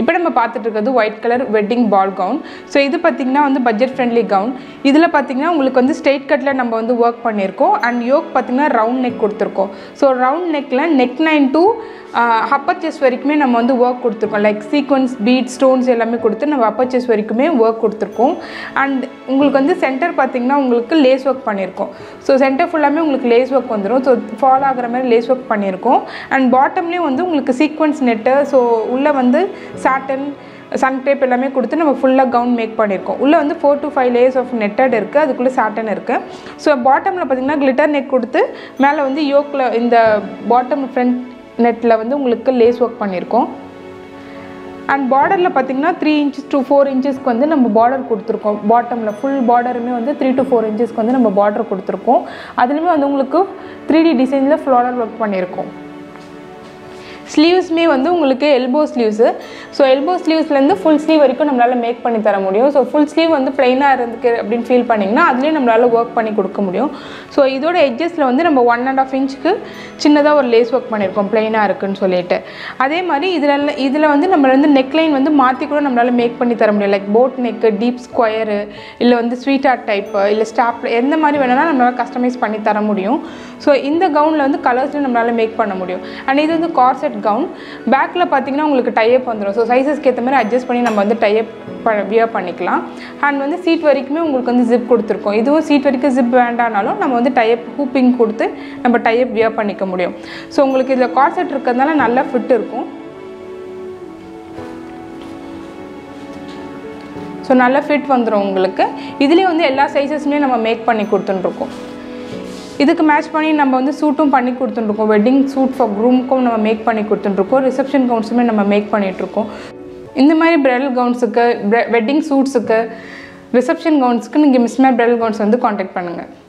இப்போ நம்ம பார்த்துட்டு இருக்கிறது white colour wedding ball gown so இது பார்த்திங்கன்னா வந்து பட்ஜெட் ஃப்ரெண்ட்லி கவுன் இதில் பார்த்திங்கன்னா உங்களுக்கு வந்து ஸ்ட்ரெயிட் கட்டில் நம்ம வந்து ஒர்க் பண்ணியிருக்கோம் அண்ட் யோக் பார்த்திங்கன்னா ரவுண்ட் நெக் கொடுத்துருக்கோம் ஸோ ரவுண்ட் நெக்கில் neckline to upper chess வரைக்குமே நம்ம வந்து ஒர்க் கொடுத்துருக்கோம் லைக் சீக்வன்ஸ் பீட் ஸ்டோன்ஸ் எல்லாமே கொடுத்து நம்ம அப்பர் செஸ் வரைக்குமே ஒர்க் கொடுத்துருக்கோம் அண்ட் உங்களுக்கு வந்து சென்டர் பார்த்திங்கன்னா உங்களுக்கு லேஸ் ஒர்க் பண்ணியிருக்கோம் ஸோ சென்டர் ஃபுல்லாமே உங்களுக்கு லேஸ் ஒர்க் வந்துடும் ஸோ ஃபாலோ ஆகிற மாதிரி லேஸ் ஒர்க் பண்ணியிருக்கோம் அண்ட் பாட்டம்லேயும் வந்து உங்களுக்கு சீக்வன்ஸ் நெட்டு ஸோ உள்ளே வந்து சாட்டன் சன் டேப் எல்லாமே கொடுத்து நம்ம ஃபுல்லாக கவுன் மேக் பண்ணியிருக்கோம் உள்ளே வந்து four to five layers of netted இருக்குது அதுக்குள்ளே சாட்டன் இருக்குது ஸோ பாட்டமில் பார்த்தீங்கன்னா கிளிட்டர் நெக் கொடுத்து மேலே வந்து யோக்கில் இந்த பாட்டம் ஃப்ரண்ட் நெட்டில் வந்து உங்களுக்கு லேஸ் ஒர்க் பண்ணியிருக்கோம் அண்ட் பார்டரில் பார்த்தீங்கன்னா த்ரீ இன்ச்சஸ் to ஃபோர் இன்ச்சஸ்க்கு வந்து நம்ம பார்டர் கொடுத்துருக்கோம் பாட்டமில் ஃபுல் பார்டருமே வந்து த்ரீ to ஃபோர் இன்ச்சஸ்க்கு வந்து நம்ம பார்டர் கொடுத்துருக்கோம் அதுலேயுமே வந்து உங்களுக்கு த்ரீ டி டிசைனில் ஃப்ளாரல் ஒர்க் பண்ணியிருக்கோம் ஸ்லீவ்ஸுமே வந்து உங்களுக்கு எல்போ ஸ்லீவ்ஸு ஸோ எல்போ ஸ்லீவ்ஸ்லேருந்து ஃபுல் ஸ்லீவ் வரைக்கும் நம்மளால் மேக் பண்ணி தர முடியும் ஸோ ஃபுல் ஸ்லீவ் வந்து ப்ளைனாக இருந்துக்கு அப்படின்னு ஃபீல் பண்ணிங்கன்னா அதுலேயும் நம்மளால் ஒர்க் பண்ணி கொடுக்க முடியும் ஸோ இதோட எட்ஜஸில் வந்து நம்ம ஒன் அண்ட் ஆஃப் இன்ச்சுக்கு சின்னதாக ஒரு லேஸ் ஒர்க் பண்ணியிருக்கோம் ப்ளைனாக இருக்குன்னு சொல்லிட்டு அதே மாதிரி இதில் இதில் வந்து நம்ம வந்து நெக்லைன் வந்து மாற்றி கூட நம்மளால் மேக் பண்ணி தர முடியும் like boat neck deep square இல்லை வந்து ஸ்வீட் ஆர்ட் டைப்பு இல்லை ஸ்டாப் எந்த மாதிரி வேணாலும் நம்மளால் கஸ்டமைஸ் பண்ணி தர முடியும் ஸோ இந்த கவுனில் வந்து கலர்ஸ்லையும் நம்மளால் மேக் பண்ண முடியும் அண்ட் இது வந்து கார்செட் கவுன் பேக்கில் பார்த்தீங்கன்னா உங்களுக்கு டைப் வந்துடும் ஸோ சைஸஸ்க்கு ஏற்ற மாதிரி அட்ஜஸ்ட் பண்ணி நம்ம வந்து டைப் வியர் பண்ணிக்கலாம் அண்ட் வந்து சீட் வரைக்குமே உங்களுக்கு வந்து ஜிப் கொடுத்துருக்கோம் இதுவும் சீட் வரைக்கும் ஜிப் வேண்டானாலும் நம்ம வந்து டைப் ஹூப்பிங் கொடுத்து நம்ம டைப் வியர் பண்ணிக்க முடியும் ஸோ உங்களுக்கு இதில் கார்செட் இருக்கிறதுனால நல்லா ஃபிட் இருக்கும் ஸோ நல்ல ஃபிட் வந்துடும் உங்களுக்கு இதுலேயே வந்து எல்லா சைஸஸுமே நம்ம மேக் பண்ணி கொடுத்துட்டுருக்கோம் இதுக்கு மேட்ச் பண்ணி நம்ம வந்து சூட்டும் பண்ணி கொடுத்துட்டுருக்கோம் வெட்டிங் சூட் ஃபார் க்ரூமுக்கும் நம்ம மேக் பண்ணி கொடுத்துட்டுருக்கோம் ரிசப்ஷன் கவுன்ஸுமே நம்ம மேக் பண்ணிகிட்ருக்கோம் இந்த மாதிரி பிரைடல் கவுன்ஸுக்கு வெட்டிங் சூட்ஸுக்கு ரிசப்ஷன் கவுன்ஸுக்கு நீங்கள் மிஸ்மேர் பிரைடல் கவுன்ஸ் வந்து காண்டாக்ட் பண்ணுங்கள்